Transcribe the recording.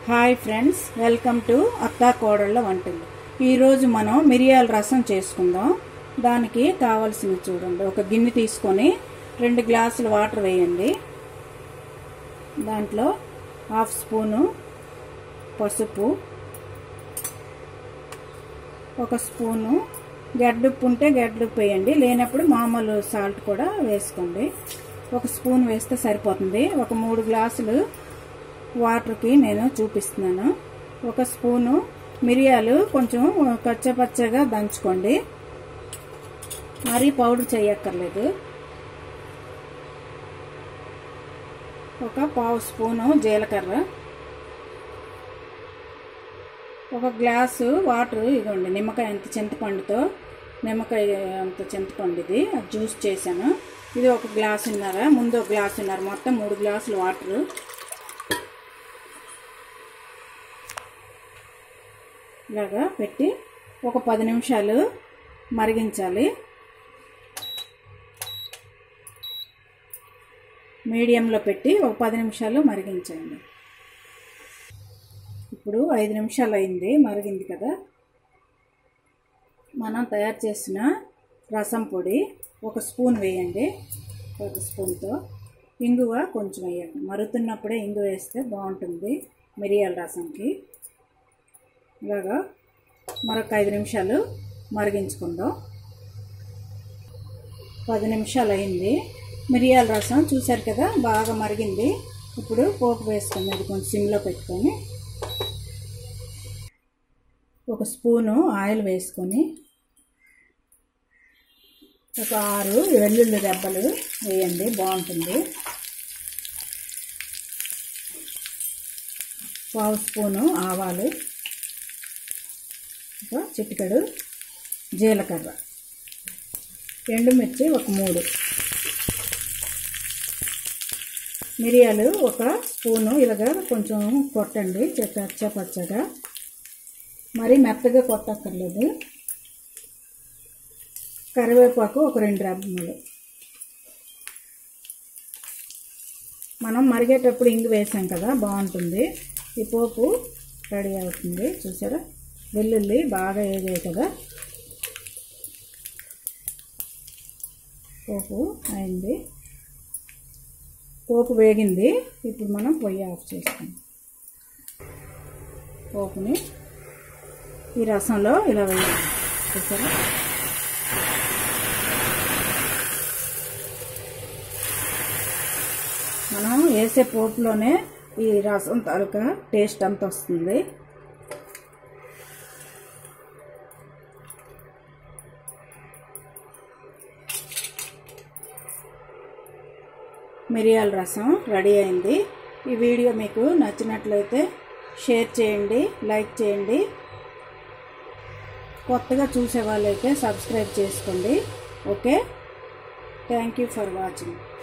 hi friends welcome to అత్తా కోడళ్ళ వంటలు ఈరోజు మనం మిరియాల రసం చేసుకుందాం దానికి కావాల్సినవి చూడండి ఒక గిన్నె తీసుకొని రెండు గ్లాసులు వాటర్ వేయండి దాంట్లో హాఫ్ స్పూను పసుపు ఒక స్పూను గడ్డుప్పు ఉంటే గడ్డుప్పు వేయండి లేనప్పుడు మామూలు సాల్ట్ కూడా వేసుకోండి ఒక స్పూన్ వేస్తే సరిపోతుంది ఒక మూడు గ్లాసులు వాటర్కి నేను చూపిస్తున్నాను ఒక స్పూను మిరియాలు కొంచెం కచ్చపచ్చగా దంచుకోండి మరీ పౌడర్ చేయక్కర్లేదు ఒక పావు స్పూను జీలకర్ర ఒక గ్లాసు వాటర్ ఇదిగోండి నిమ్మకాయ అంత చింతపండుతో నిమ్మకాయ అంత చింతపండు ఇది అది జ్యూస్ చేశాను ఇది ఒక గ్లాసున్నర ముందు ఒక గ్లాసున్నర మొత్తం మూడు గ్లాసులు వాటరు ఇలాగా పెట్టి ఒక పది నిమిషాలు మరిగించాలి మీడియంలో పెట్టి ఒక పది నిమిషాలు మరిగించండి ఇప్పుడు ఐదు నిమిషాలు అయింది మరిగింది కదా మనం తయారు చేసిన రసం పొడి ఒక స్పూన్ వేయండి ఒక స్పూన్తో ఇంగువ కొంచెం వేయండి మరుగుతున్నప్పుడే ఇంగు వేస్తే బాగుంటుంది మిరియాల రసంకి ఇలాగా మరొక ఐదు నిమిషాలు మరిగించుకుందాం పది నిమిషాలు అయింది మిరియాల రసం చూసారు కదా బాగా మరిగింది ఇప్పుడు పోపు వేసుకుంది అది కొంచెం సిమ్లో పెట్టుకొని ఒక స్పూను ఆయిల్ వేసుకొని ఒక ఆరు వెల్లుల్లి దెబ్బలు వేయండి బాగుంటుంది పావు స్పూను ఆవాలు ఒక చిటికడు జీలకర్ర ఎండుమిర్చి ఒక మూడు మిరియాలు ఒక స్పూను ఇలాగా కొంచెం కొట్టండి పచ్చ పచ్చగా మరీ మెత్తగా కొట్టక్కర్లేదు కరివేపాకు ఒక రెండు రెబ్బలు మనం మరిగేటప్పుడు ఇంగు వేసాం కదా బాగుంటుంది ఈ పోపు రెడీ అవుతుంది చూసారా వెల్లుల్లి బాగా వేగాయి కదా పోపు అయింది పోపు వేగింది ఇప్పుడు మనం పొయ్యి ఆఫ్ చేస్తాం పోపుని ఈ రసంలో ఇలా వేయాలి చూసారా మనం వేసే పోపులోనే ఈ రసం తాలూకా టేస్ట్ అంత వస్తుంది మిరియాల రసం రెడీ అయింది ఈ వీడియో మీకు నచ్చినట్లయితే షేర్ చేయండి లైక్ చేయండి కొత్తగా చూసే వాళ్ళైతే సబ్స్క్రైబ్ చేసుకోండి okay thank you for watching